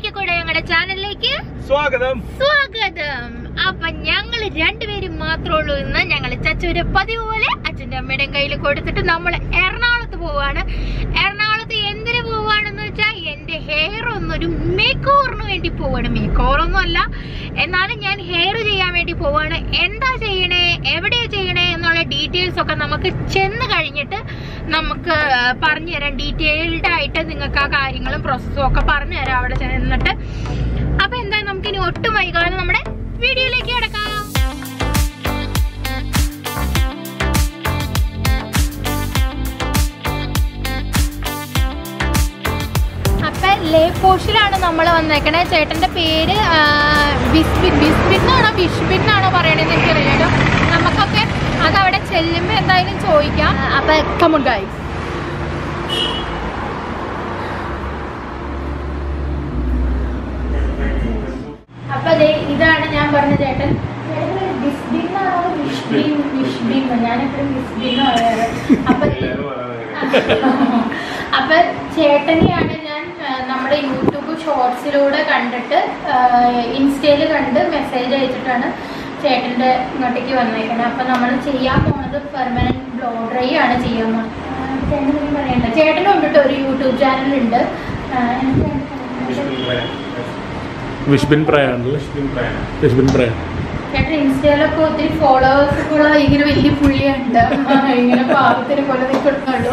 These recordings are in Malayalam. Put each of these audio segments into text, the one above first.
ഒരിക്കൽ കൂടെ ഞങ്ങളുടെ ചാനലിലേക്ക് സ്വാഗതം സ്വാഗതം അപ്പൊ ഞങ്ങൾ രണ്ടുപേരും മാത്രമേ ഉള്ളൂ ഇന്ന് ഞങ്ങൾ ചച്ചൂര് പതിവ് പോലെ അച്ഛന്റെ അമ്മയുടെയും കയ്യിൽ കൊടുത്തിട്ട് നമ്മൾ എറണാകുളത്ത് പോവാണ് എറണാകുളത്ത് എന്തിനു പോവാണെന്ന് വെച്ചാൽ എന്റെ ഹെയർ ഒന്നൊരു മേക്ക് ഓവറിന് വേണ്ടി പോവാണ് മേക്ക് ഓവർ ഒന്നും അല്ല എന്നാലും ഞാൻ ഹെയർ ചെയ്യാൻ വേണ്ടി പോവാണ് എന്താ ചെയ്യണേ എവിടെയാ ചെയ്യണേ എന്നുള്ള ഡീറ്റെയിൽസ് ഒക്കെ നമുക്ക് ചെന്ന് കഴിഞ്ഞിട്ട് നമുക്ക് പറഞ്ഞു തരാം ഡീറ്റെയിൽഡ് ആയിട്ട് നിങ്ങൾക്ക് ആ കാര്യങ്ങളും പ്രോസസ്സും ഒക്കെ പറഞ്ഞു തരാം അവിടെ ചെന്നിട്ട് അപ്പൊ എന്താ നമുക്ക് ഇനി ഒട്ടും വൈകാതെ നമ്മുടെ വീഡിയോയിലേക്ക് കിടക്കാം അപ്പൊ ലേ പോഷിലാണ് നമ്മൾ വന്നേക്കണേ ചേട്ടന്റെ പേര് ആ, ബിസ്ബിൻ ബിസ്ബിൻ എന്നാണോ ബിഷ്ബിൻ എന്നാണോ പറയണതെന്ന് എനിക്കറിയാലോ നമുക്കൊക്കെ അത് അവിടെ ചെല്ലുമ്പോ എന്തായാലും ചോദിക്കാം അപ്പൊ കമുൺ ഗൈസ് അപ്പൊ ദേ ഇതാണ് ഞാൻ പറഞ്ഞ ചേട്ടൻ ചേട്ടൻ പേര് ബിസ്ബിൻ എന്നാണോ ബിഷ്ബിൻ ബിഷ്ബിൻ ഞാൻ എപ്പോഴും ബിസ്ബിൻ എന്ന് പറയാറ് അപ്പൊ അപ്പൊ ചേട്ടനെയാണ് ഞാൻ ആ, നമ്മുടെ യൂട്യൂബ് ഷോർട്സിലൂടെ കണ്ടിട്ട് ഇൻസ്റ്റയിൽ കണ്ട് മെസ്സേജ് അയച്ചിട്ടാണ് ചേട്ടൻ്റെ ഇങ്ങോട്ടേക്ക് വന്നേക്കുന്നത് അപ്പൊ നമ്മൾ ചെയ്യാൻ പോണത് പെർമനന്റ് ബ്ലോ ഡ്രൈ ആണ് ചെയ്യാൻ പോണത് ആ, ചേട്ടൻ ഒന്നും പറയണ്ട ചേട്ടനും ഉണ്ട് കേട്ടോ ഒരു യൂട്യൂബ് ചാനലുണ്ട് വിഷ്ബിൻ പ്രയാണല്ലേ വിഷ്ബിൻ പ്രയാൺ ചേട്ടൻ ഇൻസ്റ്റയിലൊക്കെ ഒത്തിരി ഫോളോവേഴ്സ് ഉള്ള ഇങ്ങനെ വലിയ പുള്ളിയുണ്ട് ഇങ്ങനെ പാവത്തിന് പോലെ നിൽക്കുന്നുള്ളൂ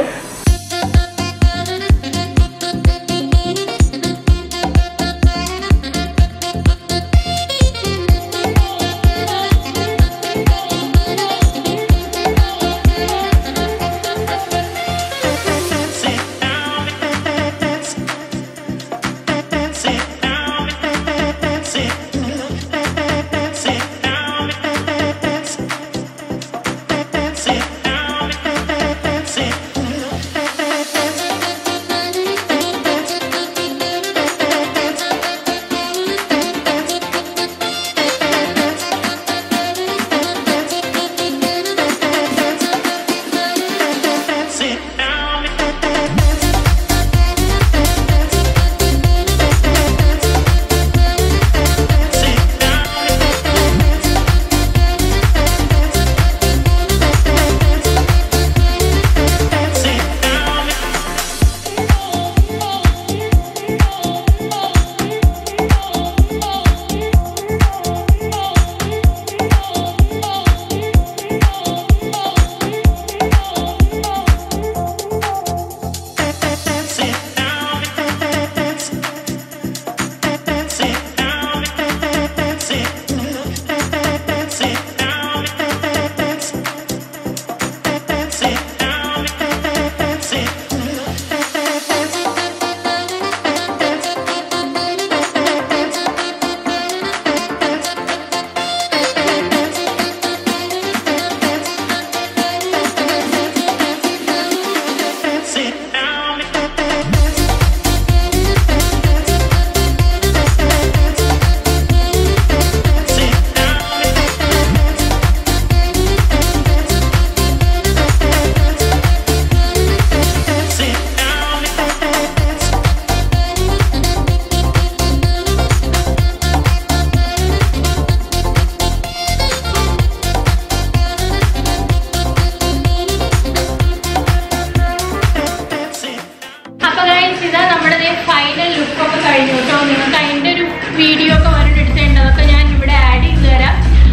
അപ്പൊ guys, ഇതാ നമ്മുടെ ഫൈനൽ ലുക്ക് ഒക്കെ കഴിഞ്ഞു കേട്ടോ നിങ്ങൾക്ക് അതിന്റെ ഒരു വീഡിയോ ഒക്കെ വന്നിട്ട് എടുത്തിട്ടുണ്ട് അതൊക്കെ ഞാൻ ഇവിടെ ആഡ് ചെയ്ത് തരാം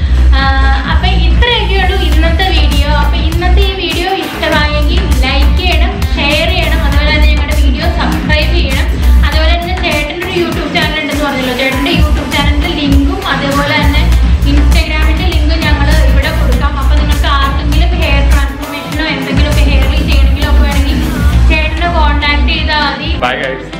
ആഹ് അപ്പൊ ഇത്രയൊക്കെ ഉള്ളൂ ഇന്നത്തെ വീഡിയോ അപ്പൊ ഇന്നത്തെ ഈ വീഡിയോ ഇഷ്ടമായെങ്കിൽ ലൈക്ക് ചെയ്യണം ഷെയർ ചെയ്യണം അതുപോലെ തന്നെ ഞങ്ങളുടെ വീഡിയോ സബ്സ്ക്രൈബ് ചെയ്യണം അതുപോലെ തന്നെ ചേട്ടൻ്റെ ഒരു യൂട്യൂബ് ചാനൽ ഉണ്ടെന്ന് പറഞ്ഞല്ലോ ചേട്ടൻ്റെ യൂട്യൂബ് ചാനലിന്റെ ലിങ്കും അതേപോലെ തന്നെ ഇൻസ്റ്റാഗ്രാമിന്റെ ലിങ്കും ഞങ്ങൾ ഇവിടെ കൊടുക്കാം അപ്പൊ നിങ്ങൾക്ക് ആർക്കെങ്കിലും ഹെയർ ട്രാൻസ്ഫോർമേഷനോ എന്തെങ്കിലുമൊക്കെ ഹെയറിൽ ചെയ്യണമെങ്കിലോ ഒക്കെ വേണമെങ്കിൽ ചേട്ടനെ കോൺടാക്ട് ചെയ്താൽ മതി ബൈ ഗൈസ്